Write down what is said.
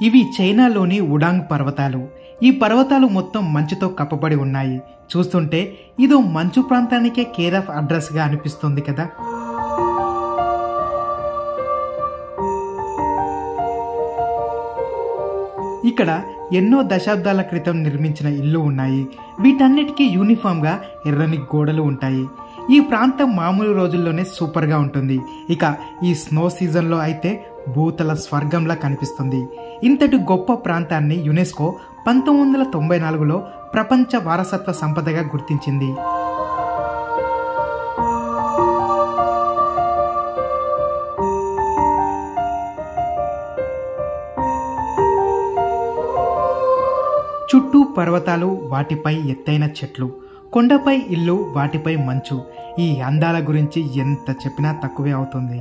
ఇవి చైనాలోని ఉడాంగ్ పర్వతాలు ఈ పర్వతాలు మొత్తం మంచుతో కప్పబడి ఉన్నాయి చూస్తుంటే ఇదో మంచు ప్రాంతానికే కేర్ ఆఫ్ అడ్రస్గా అనిపిస్తుంది కదా ఇక్కడ ఎన్నో దశాబ్దాల క్రితం నిర్మించిన ఇల్లు ఉన్నాయి వీటన్నిటికీ యూనిఫామ్గా ఎర్రని గోడలు ఉంటాయి ఈ ప్రాంతం మామూలు రోజుల్లోనే సూపర్గా ఉంటుంది ఇక ఈ స్నో సీజన్లో అయితే భూతల స్వర్గంలా కనిపిస్తుంది ఇంతటి గొప్ప ప్రాంతాన్ని యునెస్కో పంతొమ్మిది వందల తొంభై నాలుగులో ప్రపంచ వారసత్వ సంపదగా గుర్తించింది చుట్టూ పర్వతాలు వాటిపై ఎత్తైన చెట్లు కొండపై ఇల్లు వాటిపై మంచు ఈ అందాల గురించి ఎంత చెప్పినా తక్కువే అవుతుంది